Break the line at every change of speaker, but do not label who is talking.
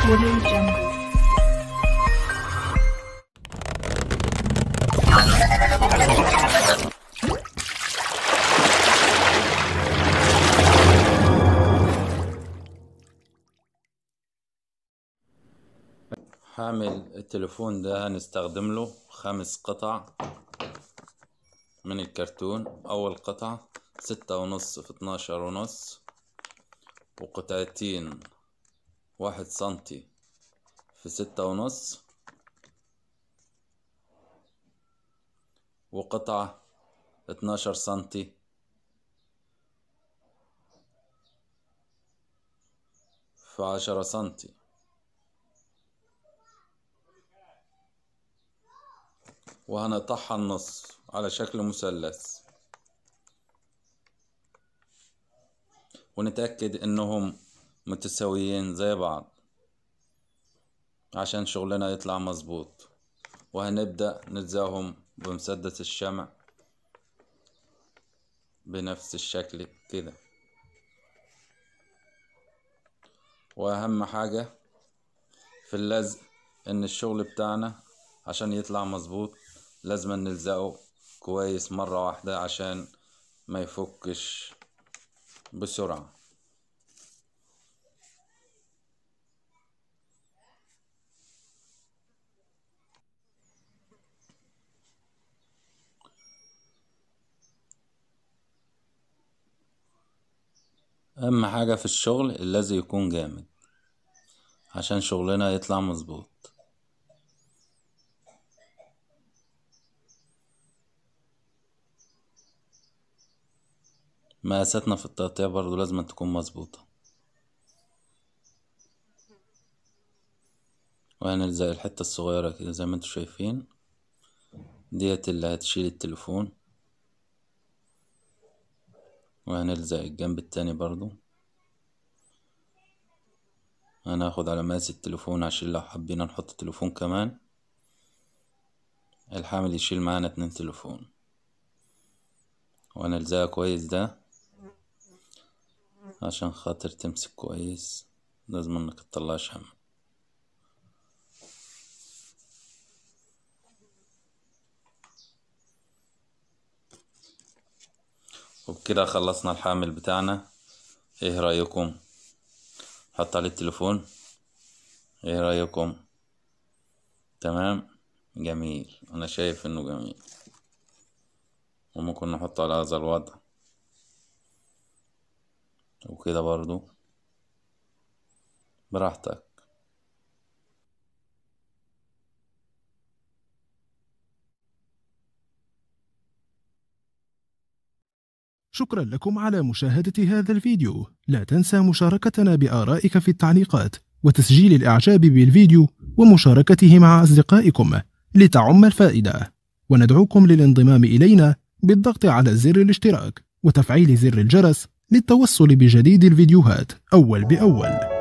Audio Jungle.
حامل التليفون ده هنستخدم له خمس قطع من الكرتون أول قطعة ستة ونص في اتناشر ونص وقطعتين واحد سنتي في ستة ونص وقطعة اتناشر سنتي في عشرة سنتي وهنقطعها النص على شكل مثلث ونتأكد انهم متساويين زي بعض عشان شغلنا يطلع مظبوط وهنبدأ نلزقهم بمسدس الشمع بنفس الشكل كده واهم حاجة في اللزق ان الشغل بتاعنا عشان يطلع مظبوط لازم نلزقه كويس مرة واحدة عشان ما يفكش بسرعة أهم حاجة في الشغل اللزق يكون جامد عشان شغلنا يطلع مظبوط مقاساتنا في التقطيع برضو لازم تكون مظبوطة وهنلزق الحتة الصغيرة كده زي ما انتوا شايفين ديت اللي هتشيل التليفون وهنلزق الجنب التاني برضو هناخد على مقاس التليفون عشان لو حبينا نحط تليفون كمان الحامل يشيل معانا اتنين تليفون وهنلزقها كويس ده عشان خاطر تمسك كويس لازم انك تطلعش هم وبكده خلصنا الحامل بتاعنا ايه رأيكم حط عليه التليفون ايه رأيكم تمام جميل انا شايف انه جميل وممكن نحطه على هذا الوضع وكده برضو براحتك
شكرا لكم على مشاهدة هذا الفيديو لا تنسى مشاركتنا بآرائك في التعليقات وتسجيل الإعجاب بالفيديو ومشاركته مع أصدقائكم لتعم الفائدة وندعوكم للانضمام إلينا بالضغط على زر الاشتراك وتفعيل زر الجرس للتوصل بجديد الفيديوهات أول بأول